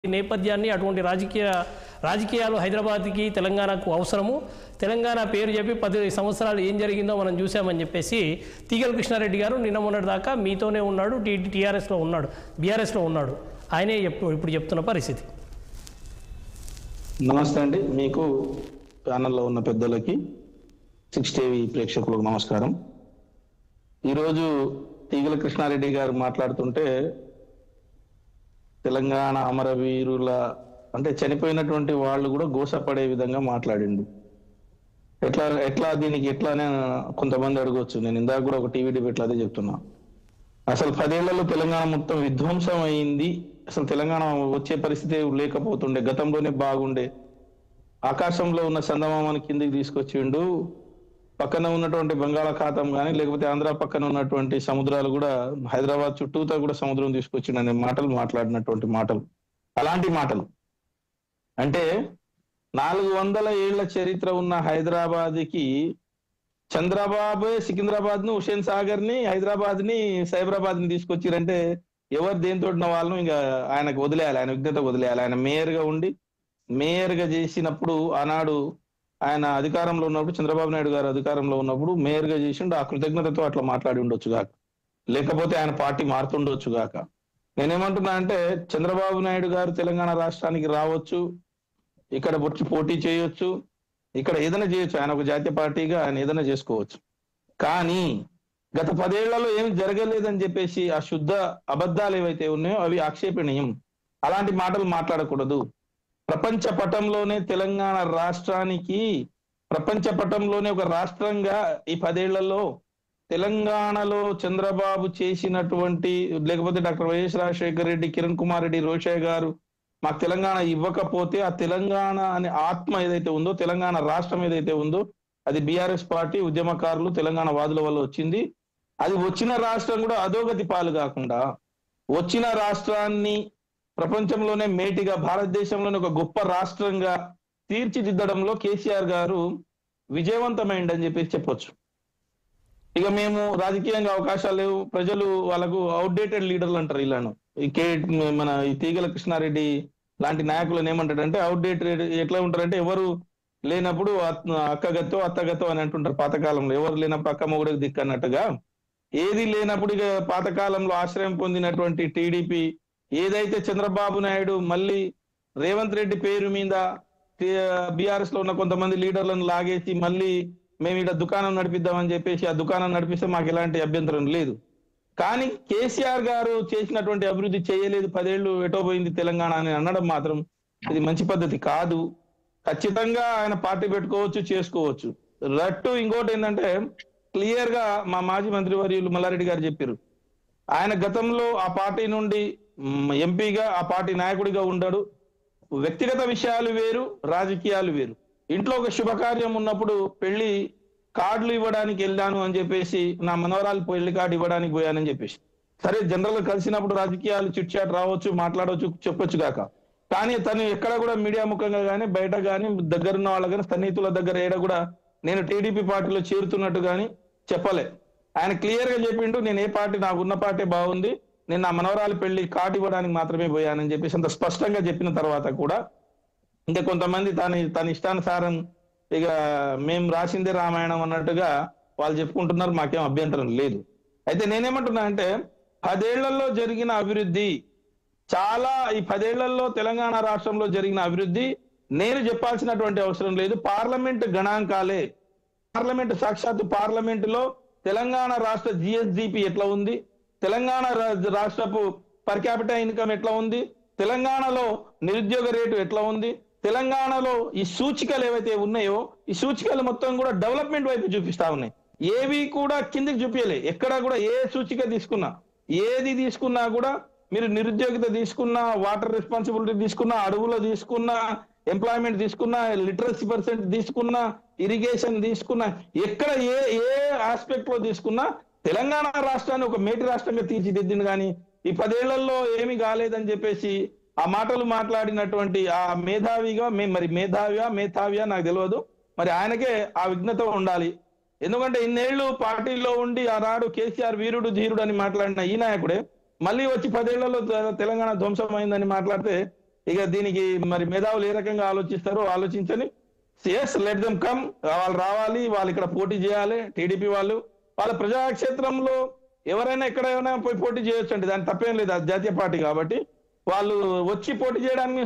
నేపథ్యాన్ని అటువంటి రాజకీయ రాజకీయాలు హైదరాబాద్కి తెలంగాణకు అవసరము తెలంగాణ పేరు చెప్పి పది సంవత్సరాలు ఏం జరిగిందో మనం చూసామని చెప్పేసి తీగల కృష్ణారెడ్డి గారు నిన్న మొన్నటి దాకా మీతోనే ఉన్నాడు టీ టీఆర్ఎస్లో ఉన్నాడు బీఆర్ఎస్లో ఉన్నాడు ఆయనే చెప్పు ఇప్పుడు చెప్తున్న పరిస్థితి నమస్తే అండి మీకు ప్యానల్లో ఉన్న పెద్దలకి సిక్స్ టీవీ ప్రేక్షకులకు నమస్కారం ఈరోజు తీగల కృష్ణారెడ్డి గారు మాట్లాడుతుంటే తెలంగాణ అమరవీరుల అంటే చనిపోయినటువంటి వాళ్ళు కూడా గోసపడే విధంగా మాట్లాడిండు ఎట్లా ఎట్లా దీనికి ఎట్లానే కొంతమంది అడగవచ్చు నేను ఇందాక కూడా ఒక టీవీ డిబేట్లో అదే చెప్తున్నా అసలు పదేళ్లలో తెలంగాణ మొత్తం విధ్వంసం అయింది అసలు తెలంగాణ వచ్చే పరిస్థితి లేకపోతుండే గతంలోనే బాగుండే ఆకాశంలో ఉన్న చందమామని కిందికి తీసుకొచ్చిండు పక్కన ఉన్నటువంటి బంగాళాఖాతం కానీ లేకపోతే ఆంధ్ర పక్కన ఉన్నటువంటి సముద్రాలు కూడా హైదరాబాద్ చుట్టూతా కూడా సముద్రం తీసుకొచ్చిండు అనే మాటలు మాట్లాడినటువంటి మాటలు అలాంటి మాటలు అంటే నాలుగు వందల ఏళ్ల చరిత్ర ఉన్న హైదరాబాద్కి చంద్రబాబు సికింద్రాబాద్ ను హుషేన్ సాగర్ ని హైదరాబాద్ ని సైబరాబాద్ ని తీసుకొచ్చిరంటే ఎవరు దేంతో ఉన్న వాళ్ళను ఇంకా ఆయనకు వదిలేయాలి ఆయన విఘ్నత వదిలేయాలి ఆయన మేయర్ గా ఉండి మేయర్ గా చేసినప్పుడు ఆనాడు ఆయన అధికారంలో ఉన్నప్పుడు చంద్రబాబు నాయుడు గారు అధికారంలో ఉన్నప్పుడు మేయర్ గా చేసిండు ఆ కృతజ్ఞతతో అట్లా మాట్లాడి ఉండొచ్చు గాక లేకపోతే ఆయన పార్టీ మారుతుండొచ్చు గాక నేనేమంటున్నా అంటే చంద్రబాబు నాయుడు గారు తెలంగాణ రాష్ట్రానికి రావచ్చు ఇక్కడ వచ్చి పోటీ చేయొచ్చు ఇక్కడ ఏదైనా చేయొచ్చు ఆయన ఒక జాతీయ పార్టీగా ఆయన ఏదైనా చేసుకోవచ్చు కానీ గత పదేళ్లలో ఏమి జరగలేదని చెప్పేసి ఆ శుద్ధ అబద్ధాలు ఏవైతే ఉన్నాయో అవి ఆక్షేపణీయం అలాంటి మాటలు మాట్లాడకూడదు ప్రపంచ పటంలోనే తెలంగాణ రాష్ట్రానికి ప్రపంచ పటంలోనే ఒక రాష్ట్రంగా ఈ పదేళ్లలో తెలంగాణలో చంద్రబాబు చేసినటువంటి లేకపోతే డాక్టర్ వైఎస్ రాజశేఖర రెడ్డి కిరణ్ కుమార్ రెడ్డి రోషయ్య గారు మాకు తెలంగాణ ఇవ్వకపోతే ఆ తెలంగాణ అనే ఆత్మ ఏదైతే ఉందో తెలంగాణ రాష్ట్రం ఏదైతే ఉందో అది బీఆర్ఎస్ పార్టీ ఉద్యమకారులు తెలంగాణ వాదుల వల్ల వచ్చింది అది వచ్చిన రాష్ట్రం కూడా అధోగతి పాలు కాకుండా వచ్చిన రాష్ట్రాన్ని ప్రపంచంలోనే మేటిగా భారతదేశంలోనే ఒక గొప్ప రాష్ట్రంగా తీర్చిదిద్దడంలో కేసీఆర్ గారు విజయవంతమైందని చెప్పేసి చెప్పొచ్చు ఇక మేము రాజకీయంగా అవకాశాలు లేవు ప్రజలు వాళ్ళకు అవుట్డేటెడ్ లీడర్లు అంటారు ఇలాను ఈ కే మన ఈ తీగల కృష్ణారెడ్డి లాంటి నాయకులను ఏమంటాడంటే అవుట్డేటెడ్ ఎట్లా ఉంటారంటే ఎవరు లేనప్పుడు అత్- అక్కగతో అత్తగతో అని అంటుంటారు పాతకాలంలో ఎవరు లేనప్పుడు అక్క మొగుడికి దిక్కు అన్నట్టుగా ఏది లేనప్పుడు ఇక పాతకాలంలో ఆశ్రయం పొందినటువంటి టీడీపీ ఏదైతే చంద్రబాబు నాయుడు మళ్ళీ రేవంత్ రెడ్డి పేరు మీద బీఆర్ఎస్ లో ఉన్న కొంతమంది లీడర్లను లాగేసి మళ్ళీ మేము ఇక్కడ దుకాణం నడిపిద్దామని చెప్పేసి ఆ దుకాణం నడిపిస్తే మాకు ఎలాంటి అభ్యంతరం లేదు కానీ కేసీఆర్ గారు చేసినటువంటి అభివృద్ధి చేయలేదు పదేళ్లు ఎటో పోయింది తెలంగాణ అని అనడం మాత్రం ఇది మంచి పద్ధతి కాదు ఖచ్చితంగా ఆయన పార్టీ పెట్టుకోవచ్చు చేసుకోవచ్చు రట్టు ఇంకోటి ఏంటంటే క్లియర్ గా మా మాజీ మంత్రి వర్యులు మల్లారెడ్డి గారు చెప్పారు ఆయన గతంలో ఆ పార్టీ నుండి మ్, ఎంపీగా ఆ పార్టీ నాయకుడిగా ఉన్నాడు వ్యక్తిగత విషయాలు వేరు రాజకీయాలు వేరు ఇంట్లో ఒక శుభకార్యం ఉన్నప్పుడు పెళ్లి కార్డులు ఇవ్వడానికి వెళ్ళాను అని చెప్పేసి నా మనవరాలు పెళ్లి కార్డు ఇవ్వడానికి పోయానని చెప్పేసి సరే జనరల్ గా కలిసినప్పుడు రాజకీయాలు చిట్ చాట్ రావచ్చు మాట్లాడవచ్చు చెప్పొచ్చు కాక కానీ తను ఎక్కడ కూడా మీడియా ముఖంగా కానీ బయట కానీ దగ్గరున్న వాళ్ళ కానీ సన్నిహితుల దగ్గర ఏడ కూడా నేను టీడీపీ పార్టీలో చేరుతున్నట్టు కానీ చెప్పలే ఆయన క్లియర్ గా చెప్పిండు నేను ఏ పార్టీ నాకు ఉన్న పార్టీ బాగుంది నేను నా మనవరాలు పెళ్లి కార్డు ఇవ్వడానికి మాత్రమే పోయానని చెప్పేసి అంత స్పష్టంగా చెప్పిన తర్వాత కూడా ఇంకా కొంతమంది తన తన ఇష్టానుసారం ఇక మేము రాసిందే రామాయణం అన్నట్టుగా వాళ్ళు చెప్పుకుంటున్నారు మాకేం అభ్యంతరం లేదు అయితే నేనేమంటున్నా అంటే పదేళ్లలో జరిగిన అభివృద్ధి చాలా ఈ పదేళ్లలో తెలంగాణ రాష్ట్రంలో జరిగిన అభివృద్ధి నేను చెప్పాల్సినటువంటి అవసరం లేదు పార్లమెంట్ గణాంకాలే పార్లమెంట్ సాక్షాత్తు పార్లమెంట్ లో తెలంగాణ రాష్ట్ర జిఎస్డిపి ఎట్లా ఉంది తెలంగాణ రా- రాష్ట్రపు పర్ క్యాపిటల్ ఇన్కమ్ ఎట్లా ఉంది తెలంగాణలో నిరుద్యోగ రేటు ఎట్లా ఉంది తెలంగాణలో ఈ సూచికలు ఏవైతే ఉన్నాయో ఈ సూచికలు మొత్తం కూడా డెవలప్మెంట్ వైపు చూపిస్తా ఉన్నాయి ఏవి కూడా కిందికి చూపించలే ఎక్కడ కూడా ఏ సూచిక తీసుకున్నా ఏది తీసుకున్నా కూడా మీరు నిరుద్యోగిత తీసుకున్నా వాటర్ రెస్పాన్సిబిలిటీ తీసుకున్నా అడవులో తీసుకున్నా ఎంప్లాయ్మెంట్ తీసుకున్నా లిటరసీ పర్సెంట్ తీసుకున్నా ఇరిగేషన్ తీసుకున్నా ఎక్కడ ఏ ఏ ఆస్పెక్ట్ లో తీసుకున్నా తెలంగాణ రాష్ట్రాన్ని ఒక మేటి రాష్ట్రంగా తీర్చిదిద్దింది కానీ ఈ పదేళ్లలో ఏమీ కాలేదని చెప్పేసి ఆ మాటలు మాట్లాడినటువంటి ఆ మేధావిగా మే- మరి మేధావియా మేధావియా నాకు తెలియదు మరి ఆయనకే ఆ విఘ్నత ఉండాలి ఎందుకంటే ఇన్నేళ్లు పార్టీలో ఉండి ఆనాడు కేసీఆర్ వీరుడు ధీరుడు అని మాట్లాడిన ఈ నాయకుడే మళ్ళీ వచ్చి పదేళ్లలో తె- తెలంగాణ ధ్వంసం అయిందని మాట్లాడితే ఇక దీనికి మరి మేధావులు ఏ రకంగా ఆలోచిస్తారో ఆలోచించని ఎస్ లెట్ దమ్ కమ్ వాళ్ళు రావాలి వాళ్ళు ఇక్కడ పోటీ చేయాలి టీడీపీ వాళ్ళు వాళ్ళ ప్రజాక్షేత్రంలో ఎవరైనా ఎక్కడైనా పోయి పోటీ చేయొచ్చు అండి దాని తప్పేం లేదు అది జాతీయ పార్టీ కాబట్టి వాళ్ళు వచ్చి పోటీ చేయడానికి